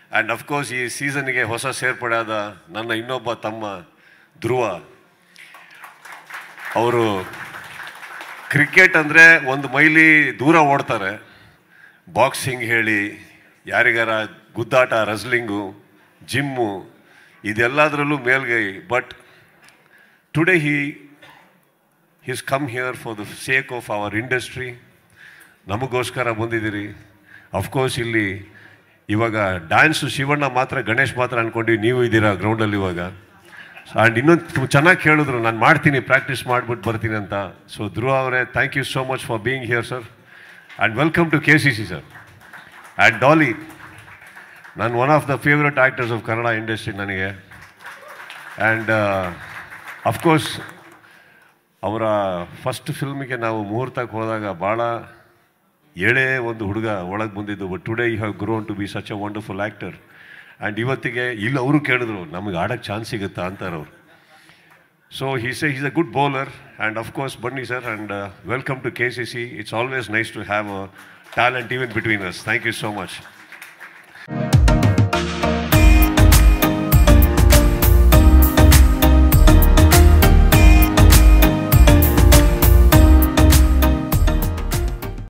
and of course ಈ ಸೀಸನ್ಗೆ ಹೊಸ ಸೇರ್ಪಡೆ ಆದ ನನ್ನ ಇನ್ನೊಬ್ಬ ತಮ್ಮ ಧ್ರುವ ಅವರು ಕ್ರಿಕೆಟ್ ಅಂದರೆ ಒಂದು ಮೈಲಿ ದೂರ ಓಡ್ತಾರೆ ಬಾಕ್ಸಿಂಗ್ ಹೇಳಿ ಯಾರಿಗಾರ ಗುದ್ದಾಟ ರಸ್ಲಿಂಗು ಜಿಮ್ಮು ಇದೆಲ್ಲದರಲ್ಲೂ ಮೇಲ್ಗೈ but today he he's come here for the sake of our industry ನಮಗೋಸ್ಕರ ಬಂದಿದ್ದೀರಿ ಅಫ್ಕೋರ್ಸ್ ಇಲ್ಲಿ ಇವಾಗ ಡ್ಯಾನ್ಸು ಶಿವಣ್ಣ ಮಾತ್ರ ಗಣೇಶ್ ಮಾತ್ರ ಅನ್ಕೊಂಡು ನೀವು ಇದ್ದೀರಾ ಗ್ರೌಂಡಲ್ಲಿ ಇವಾಗ ಆ್ಯಂಡ್ ಇನ್ನೊಂದು ಚೆನ್ನಾಗಿ ಕೇಳಿದ್ರು ನಾನು ಮಾಡ್ತೀನಿ ಪ್ರಾಕ್ಟೀಸ್ ಮಾಡಿಬಿಟ್ಟು ಬರ್ತೀನಿ ಅಂತ ಸೊ ಧ್ರುವ ಅವರೇ thank you so much for being here sir and welcome to K C C sir and Dolly ನಾನು one of the favourite actors of Kannada industry ನನಗೆ ಆ್ಯಂಡ್ ಅಫ್ಕೋರ್ಸ್ ಅವರ ಫಸ್ಟ್ ಫಿಲ್ಮಿಗೆ ನಾವು ಮುಹೂರ್ತಕ್ಕೆ ಹೋದಾಗ ಭಾಳ ಏಳೇ ಒಂದು ಹುಡುಗ ಒಳಗೆ ಬಂದಿದ್ದು but today you have grown to be such a wonderful actor and ಇವತ್ತಿಗೆ ಇಲ್ಲಿ ಅವರು ಕೇಳಿದ್ರು ನಮಗೆ ಆಡೋಕ್ಕೆ ಚಾನ್ಸ್ ಸಿಗುತ್ತಾ ಅಂತಾರೆ ಅವರು so he say is a good bowler and of course ಬನ್ನಿ sir and welcome to K C C it's always nice to have a talent even between us thank you so much